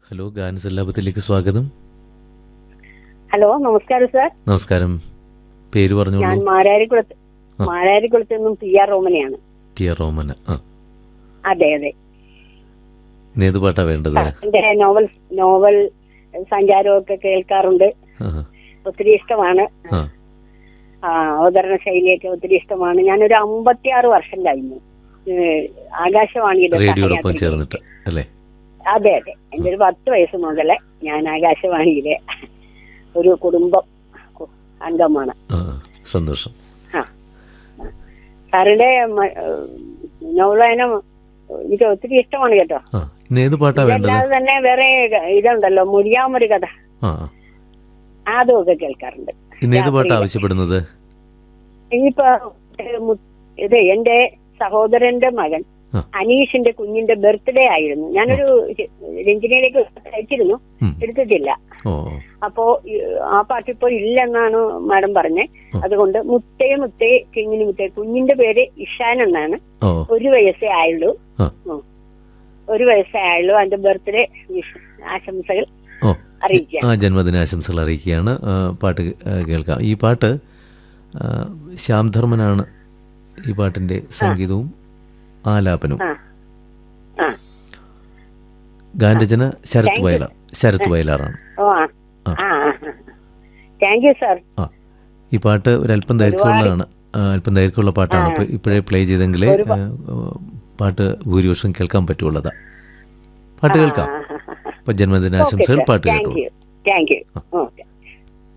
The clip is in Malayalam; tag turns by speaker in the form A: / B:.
A: ഹലോ ഗാനസ് ലാഭത്തിലേക്ക് സ്വാഗതം
B: ഹലോ നമസ്കാരം സാർ
A: നമസ്കാരം പേര്
B: ഞാൻ
A: പറഞ്ഞോളൂ
B: മാരാരിക്കുളത്ത്
A: ആ.
B: മാരാരിക്കുളത്ത് നിന്നും പി ആർ റോമനയാണ്
A: ടി ആർ റോമന ആ
B: അതെ അതെ
A: ഇന്ന് ഏത് പാട്ടാ വേണ്ടത്
B: എന്റെ നോവൽ നോവൽ സഞ്ചാരമൊക്കെ കേൾക്കാറുണ്ട്
A: ആ,
B: ഒത്തിരി ഇഷ്ടമാണ്
A: ആ
B: ആ, അവതരണ ശൈലിയൊക്കെ ഒത്തിരി ഇഷ്ടമാണ് ഞാനൊരു അമ്പത്തിയാറ് വർഷം കഴിഞ്ഞു ഏഹ്, ആകാശവാണിയുടെ
A: റേഡിയോടൊപ്പം
B: സഹയാത്രികയായി.
A: ചേർന്നിട്ട് അല്ലേ
B: അതെ അതെ എന്റെ ഒരു പത്ത് വയസ്സ് മുതലേ ഞാൻ ആകാശവാണിയിലെ ഒരു കുടുംബം അംഗമാണ്
A: ആ സന്തോഷം
B: ആ. സാറിന്റെ മ- ഏഹ് നോവൽ വായന എനിക്ക് ഒത്തിരി ഇഷ്ടമാണ് കേട്ടോ
A: ആ ഇന്ന് ഏത് പാട്ടാ വേണ്ടത്
B: ഇതല്ലാതെ തന്നെ വേറെ ഇതുണ്ടല്ലോ മുരിയാമൊരു കഥ
A: ആ
B: അതും ഒക്കെ കേൾക്കാറുണ്ട്
A: ഇന്ന് ഏത് പാട്ടാ
B: രാത്രിയില്.
A: ആവശ്യപ്പെടുന്നത്
B: ഇനിയിപ്പോ ഏഹ് മു- ഇത് എന്റെ സഹോദരന്റെ മകൻ
A: ആ.
B: അനീഷിന്റെ കുഞ്ഞിന്റെ ബർത്ത്ഡേ ആയിരുന്നു ഞാനൊരു രഞ്ജിനിയിലേക്ക് അയച്ചിരുന്നു
A: ഉം.
B: എടുത്തിട്ടില്ല
A: ഓ
B: അപ്പോ ഈ- ആ പാട്ടിപ്പോ ഇല്ലെന്നാണ് മാഡം പറഞ്ഞത്
A: ഉം.
B: അതുകൊണ്ട് മുത്തേ മുത്തേ കിങ്ങിനി മുത്തേ കുഞ്ഞിന്റെ പേര് ഇഷാൻ എന്നാണ്
A: ഓ
B: ഒരു വയസ്സേ ആയുള്ളൂ
A: ആ.
B: ഉം. ഒരു വയസ്സേ ആയുള്ളൂ അതിന്റെ ബർത്ത്ഡേ ആശംസകൾ
A: ഓ
B: അറിയിക്കാം
A: ആ ജന്മദിനാശംസകൾ അറിയിക്കുകയാണ് ആ, പാട്ട് ആ, കേൾക്കാം ഈ പാട്ട് ആ, ശ്യാം ധർമ്മനാണ് ഈ പാട്ടിൻ്റെ സംഗീതവും ആലാപനവും
B: ആ ആ
A: ഗാനരചന ശരത്
B: Thank you.
A: വയലാർ ശരത് വയലാറാണ്
B: ഓ ആ
A: ആ.
B: ആ താങ്ക് യു സാർ
A: ആ ഈ പാട്ട് ഒരല്പം ദൈർഘ്യമുള്ളതാണ് ആ, അല്പം ദൈർഘ്യമുള്ള പാട്ടാണ് ഇപ്പോൾ ഇപ്പോഴേ പ്ലേ ചെയ്തെങ്കിലേ
B: ഒരുപാ-
A: ആ, പാട്ട് ഭൂരിപക്ഷം കേൾക്കാൻ പറ്റുള്ളതാ പാട്ട് കേൾക്കാം അപ്പം ജന്മദിനാശംസകൾ പാട്ട്
B: താങ്ക്
A: കേട്ടോളൂ
B: യു താങ്ക് യു